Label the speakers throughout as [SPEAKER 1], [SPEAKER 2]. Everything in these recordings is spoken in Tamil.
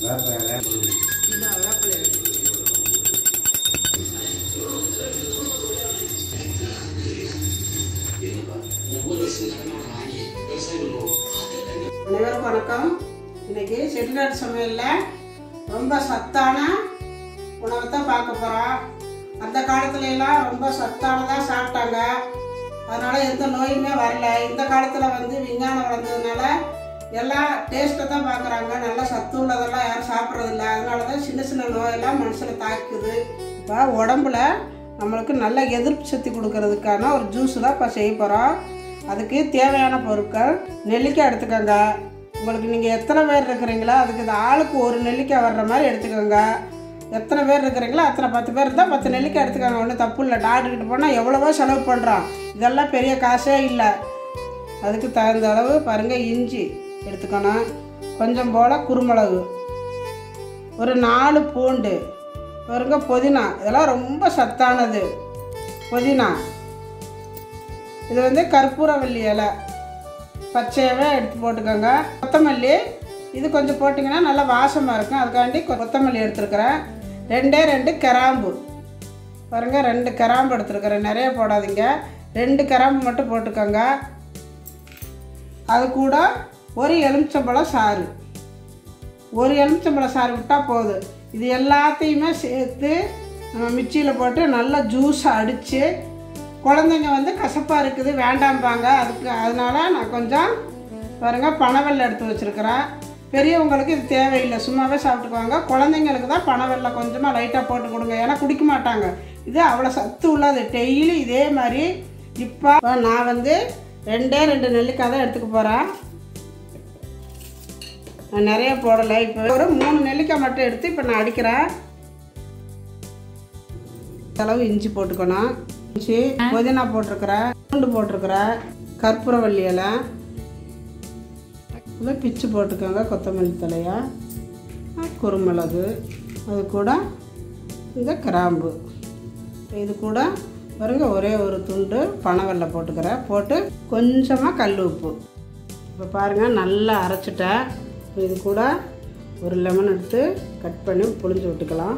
[SPEAKER 1] வேப்பலை
[SPEAKER 2] இந்த வேப்பிலை அனைவருக்கும் வணக்கம் இன்னைக்கு செட்டிநாடு சமையலில் ரொம்ப சத்தான உணவை தான் பார்க்க போகிறோம் அந்த காலத்துல எல்லாம் ரொம்ப சத்தானதாக சாப்பிட்டாங்க அதனால எந்த நோயுமே வரல இந்த காலத்தில் வந்து விஞ்ஞானம் வளர்ந்ததுனால எல்லாம் டேஸ்ட்டை தான் பார்க்குறாங்க நல்லா சத்து உள்ளதெல்லாம் யாரும் சாப்பிட்றதில்ல அதனால தான் சின்ன சின்ன நோயெல்லாம் மனுஷனை தாக்குது இப்போ உடம்புல நம்மளுக்கு நல்ல எதிர்ப்பு சக்தி கொடுக்கறதுக்கான ஒரு ஜூஸ் தான் இப்போ செய்ய போகிறோம் அதுக்கு தேவையான பொருட்கள் நெல்லிக்காய் எடுத்துக்கோங்க உங்களுக்கு நீங்கள் எத்தனை பேர் இருக்கிறீங்களோ அதுக்கு இது ஆளுக்கு ஒரு நெல்லிக்காய் வர்ற மாதிரி எடுத்துக்கோங்க எத்தனை பேர் இருக்கிறீங்களோ அத்தனை பத்து பேர் இருந்தால் பத்து நெல்லிக்காய் எடுத்துக்கோங்க ஒன்றும் தப்பு இல்லை டாக்டர்கிட்ட போனால் எவ்வளவோ செலவு பண்ணுறோம் இதெல்லாம் பெரிய காசே இல்லை அதுக்கு தகுந்த அளவு பாருங்கள் இஞ்சி எடுத்துக்கணும் கொஞ்சம் போல் குருமிளகு ஒரு நாலு பூண்டு பாருங்க புதினா இதெல்லாம் ரொம்ப சத்தானது புதினா இது வந்து கற்பூரவல்லி இலை பச்சையாகவே எடுத்து போட்டுக்கோங்க கொத்தமல்லி இது கொஞ்சம் போட்டிங்கன்னா நல்லா வாசமாக இருக்கும் அதுக்காண்டி கொ- கொத்தமல்லி எடுத்துருக்கிறேன் ரெண்டே ரெண்டு கிராம்பு பாருங்கள் ரெண்டு கிராம்பு எடுத்துருக்கிறேன் நிறைய போடாதீங்க ரெண்டு கிராம்பு மட்டும் போட்டுக்கோங்க அது கூட ஒரு எலுமிச்சம்பழம் சாறு ஒரு எலுமிச்சம்பழம் சாறு விட்டால் போதும் இது எல்லாத்தையுமே சேர்த்து நம்ம மிக்சியில் போட்டு நல்லா ஜூஸ் அடித்து குழந்தைங்க வந்து கசப்பாக இருக்குது வேண்டாம்பாங்க அதுக்கு அதனால நான் கொஞ்சம் பாருங்கள் பனவெல்லம் எடுத்து வச்சுருக்கிறேன் பெரியவங்களுக்கு இது தேவையில்லை சும்மாவே சாப்பிட்டுக்குவாங்க குழந்தைங்களுக்கு தான் பனவெல்லம் கொஞ்சமாக லைட்டாக போட்டு கொடுங்க ஏன்னா குடிக்க மாட்டாங்க இது அவ்வளோ சத்து உள்ளது டெய்லி இதே மாதிரி இப்போ நான் வந்து ரெண்டே ரெண்டு நெல்லிக்காய் தான் எடுத்துக்க போகிறேன் நான் நிறைய போடலை இப்போ ஒரு மூணு நெல்லிக்காய் மட்டும் எடுத்து இப்போ நான் அடிக்கிறேன் அளவு இஞ்சி போட்டுக்கணும் இஞ்சி புதினா போட்டிருக்கிறேன் பூண்டு போட்டிருக்கிறேன் கற்பூரவல்லி இலை இதை பிச்சு போட்டுக்கோங்க கொத்தமல்லி தலையா குருமிளகு அது கூட இந்த கிராம்பு இது கூட பாருங்க ஒரே ஒரு துண்டு பனவெல்லை போட்டுக்கிறேன் போட்டு கொஞ்சமாக கல் உப்பு இப்போ பாருங்கள் நல்லா அரைச்சிட்டேன் இப்போ இது கூட ஒரு லெமன் எடுத்து கட் பண்ணி புளிஞ்சு விட்டுக்கலாம்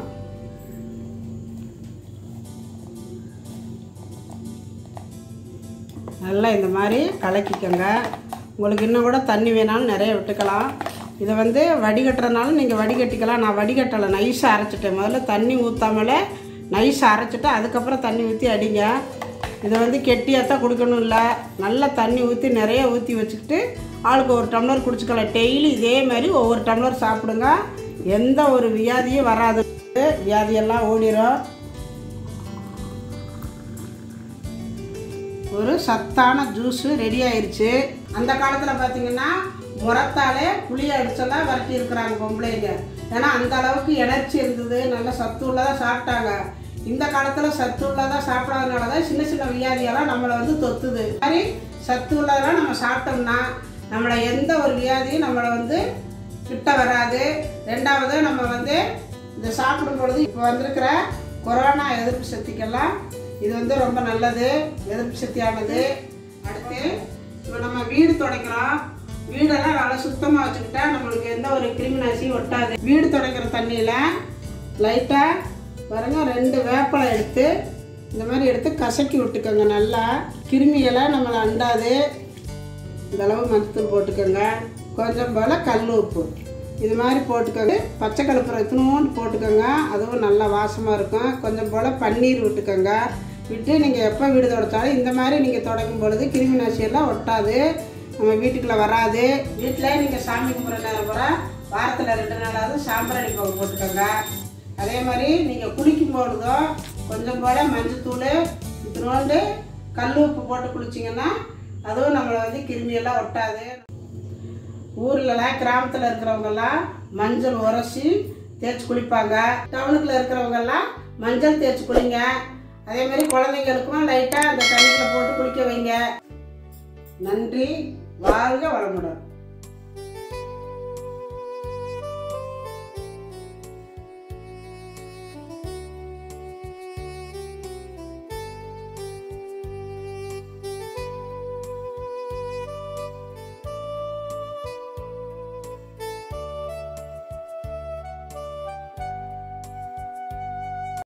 [SPEAKER 2] நல்லா இந்த மாதிரி கலக்கிக்கோங்க உங்களுக்கு இன்னும் கூட தண்ணி வேணாலும் நிறைய விட்டுக்கலாம் இதை வந்து வடிகட்டுறதுனால நீங்கள் வடிகட்டிக்கலாம் நான் வடிகட்டலை நைஸாக அரைச்சிட்டேன் முதல்ல தண்ணி ஊற்றாமலே நைஸாக அரைச்சிட்டு அதுக்கப்புறம் தண்ணி ஊற்றி அடிங்க இதை வந்து கெட்டியாக தான் கொடுக்கணும் இல்லை நல்லா தண்ணி ஊற்றி நிறைய ஊற்றி வச்சுக்கிட்டு ஆளுக்கு ஒரு டம்ளர் குடிச்சுக்கலாம் டெய்லி இதே மாதிரி ஒவ்வொரு டம்ளர் சாப்பிடுங்க எந்த ஒரு வியாதியும் வராது வியாதியெல்லாம் ஓடிடும் ஒரு சத்தான ஜூஸு ரெடி ஆயிருச்சு அந்த காலத்தில் பார்த்தீங்கன்னா முரத்தாலே புளியை அடிச்செல்லாம் விரட்டி இருக்கிறாங்க பொம்பளைங்க ஏன்னா அந்த அளவுக்கு எனர்ஜி இருந்தது நல்ல சத்து உள்ளதாக சாப்பிட்டாங்க இந்த காலத்தில் சத்து உள்ளதாக சாப்பிடாதனால தான் சின்ன சின்ன வியாதியெல்லாம் நம்மளை வந்து தொத்துது அது மாதிரி சத்து உள்ளதெல்லாம் நம்ம சாப்பிட்டோம்னா நம்மளை எந்த ஒரு வியாதியும் நம்மளை வந்து கிட்ட வராது ரெண்டாவது நம்ம வந்து இந்த சாப்பிடும் பொழுது இப்போ வந்திருக்கிற கொரோனா எதிர்ப்பு சக்திக்கெல்லாம் இது வந்து ரொம்ப நல்லது எதிர்ப்பு சக்தியானது அடுத்து இப்போ நம்ம வீடு துடைக்கிறோம் வீடெல்லாம் நல்லா சுத்தமாக வச்சுக்கிட்டா நம்மளுக்கு எந்த ஒரு கிருமி நாசியும் ஒட்டாது வீடு துடைக்கிற தண்ணியில் லைட்டாக பாருங்க ரெண்டு வேப்பலை எடுத்து இந்த மாதிரி எடுத்து கசக்கி விட்டுக்கோங்க நல்லா கிருமியெல்லாம் நம்மளை அண்டாது இந்த அளவு மஞ்சத்தூள் போட்டுக்கோங்க கொஞ்சம் போல் கல் உப்பு இது மாதிரி போட்டுக்கோங்க பச்சை கலப்புரம் இத்தினோண்டு போட்டுக்கோங்க அதுவும் நல்லா வாசமாக இருக்கும் கொஞ்சம் போல் பன்னீர் விட்டுக்கோங்க விட்டு நீங்கள் எப்போ வீடு துடைச்சாலும் இந்த மாதிரி நீங்கள் துடைக்கும் பொழுது கிருமி நாசியெல்லாம் ஒட்டாது நம்ம வீட்டுக்குள்ளே வராது வீட்டில் நீங்கள் சாமி கும்பிட்ற நேரம் பூரா வாரத்தில் ரெண்டு நாளாவது சாம்பிராணி பவுடர் போட்டுக்கோங்க அதே மாதிரி நீங்கள் குளிக்கும் பொழுதும் கொஞ்சம் போல் மஞ்சத்தூள் இத்தினோண்டு கல் உப்பு போட்டு குளிச்சிங்கன்னா அதுவும் நம்மளை வந்து கிருமியெல்லாம் ஒட்டாது ஊர்லலாம் கிராமத்தில் இருக்கிறவங்கெல்லாம் மஞ்சள் உரசி தேய்ச்சி குளிப்பாங்க டவுனுக்குள்ள இருக்கிறவங்கெல்லாம் மஞ்சள் தேய்ச்சி குளிங்க அதே மாதிரி குழந்தைங்களுக்கும் லைட்டாக அந்த தண்ணியில் போட்டு குளிக்க வைங்க நன்றி வாழ்க வளமுடன்